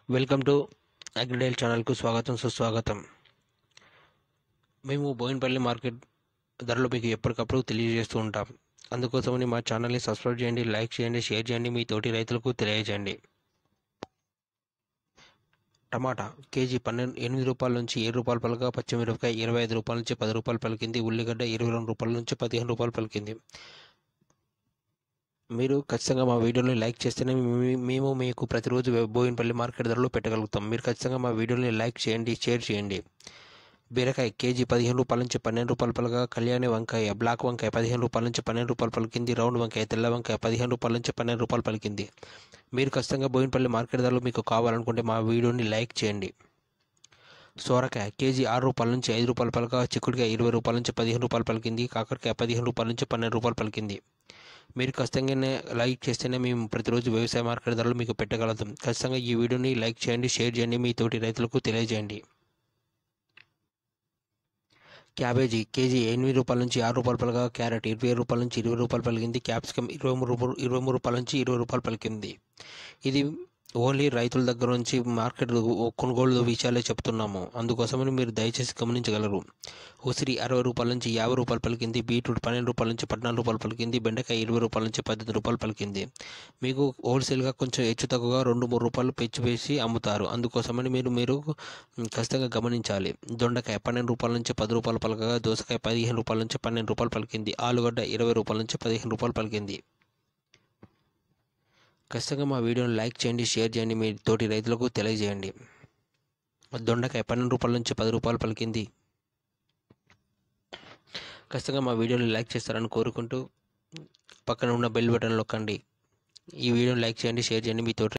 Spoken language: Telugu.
వెల్కమ్ టు అగ్రిడైల్ ఛానల్కు స్వాగతం సుస్వాగతం మేము బోయినపల్లి మార్కెట్ ధరలు మీకు ఎప్పటికప్పుడు తెలియజేస్తూ ఉంటాం అందుకోసమని మా ఛానల్ని సబ్స్క్రైబ్ చేయండి లైక్ చేయండి షేర్ చేయండి మీ తోటి రైతులకు తెలియజేయండి టమాటా కేజీ పన్నెండు ఎనిమిది రూపాయల నుంచి ఏడు రూపాయల పలక పచ్చిమిరపకాయ ఇరవై ఐదు రూపాయల నుంచి పది రూపాయలు పలికింది ఉల్లిగడ్డ ఇరవై రెండు రూపాయల నుంచి పదిహేను రూపాయలు పలికింది మీరు ఖచ్చితంగా మా వీడియోని లైక్ చేస్తేనే మీ- మేము మీకు ప్రతిరోజు వె- బోయినపల్లి మార్కెట్ ధరలో పెట్టగలుగుతాం మీరు ఖచ్చితంగా మా వీడియోని లైక్ చేయండి షేర్ చేయండి బీరకాయ కేజీ పదిహేను రూపాయల నుంచి పన్నెండు రూపాయల పలగా కళ్యాణి వంకాయ బ్లాక్ వంకాయ పదిహేను రూపాయల నుంచి పన్నెండు రూపాయలు పలికింది రౌండ్ వంకాయ తెల్ల వంకాయ పదిహేను రూపాయల నుంచి పన్నెండు రూపాయలు పలికింది మీరు ఖచ్చితంగా బోయినపల్లి మార్కెట్ ధరలు మీకు కావాలనుకుంటే మా వీడియోని లైక్ చేయండి సోరకాయ కేజీ ఆరు రూపాయల నుంచి ఐదు రూపాయల పలక చిక్కుడుకాయ ఇరవై రూపాయల నుంచి పదిహేను రూపాయలు పలికింది కాకరకాయ పదిహేను రూపాయల నుంచి పన్నెండు రూపాయలు పలికింది మీరు ఖచ్చితంగానే లైక్ చేస్తేనే మేము ప్రతిరోజు వ్యవసాయ మార్కెట్ ధరలు మీకు పెట్టగలుగుతాం ఖచ్చితంగా ఈ వీడియోని లైక్ చేయండి షేర్ చేయండి మీ తోటి రైతులకు తెలియజేయండి క్యాబేజీ కేజీ ఎనిమిది రూపాయల నుంచి ఆరు రూపాయల పలగా క్యారెట్ ఇరవై రూపాయల నుంచి ఇరవై రూపాయలు పలికింది క్యాప్సికమ్ ఇరవై మూడు రూపాయలు ఇరవై మూడు రూపాయల నుంచి ఇరవై రూపాయలు పలికింది ఇది ఓన్లీ రైతుల దగ్గర నుంచి మార్కెట్ కొనుగోలు విషయాలే చెప్తున్నాము అందుకోసమని మీరు దయచేసి గమనించగలరు ఉసిరి అరవై రూపాయల నుంచి యాభై రూపాయలు పలికింది బీట్రూట్ పన్నెండు రూపాయల నుంచి పద్నాలుగు రూపాయలు పలికింది బెండకాయ ఇరవై రూపాయల నుంచి పద్దెనిమిది రూపాయలు పలికింది మీకు హోల్సేల్గా కొంచెం హెచ్చు తక్కువగా రెండు మూడు రూపాయలు పెంచి వేసి అమ్ముతారు అందుకోసమని మీరు మీరు ఖచ్చితంగా గమనించాలి దొండకాయ పన్నెండు రూపాయల నుంచి పది రూపాయలు పలకగా దోసకాయ పదిహేను రూపాయల నుంచి పన్నెండు రూపాయలు పలికింది ఆలుగడ్డ ఇరవై రూపాయల నుంచి పదిహేను రూపాయలు పలికింది ఖచ్చితంగా మా వీడియోని లైక్ చేయండి షేర్ చేయండి మీ తోటి రైతులకు తెలియజేయండి దొండకాయ పన్నెండు రూపాయల నుంచి పది రూపాయలు పలికింది ఖచ్చితంగా మా వీడియోని లైక్ చేస్తారని కోరుకుంటూ పక్కన ఉన్న బెల్ బటన్ నొక్కండి ఈ వీడియోని లైక్ చేయండి షేర్ చేయండి మీ తోటి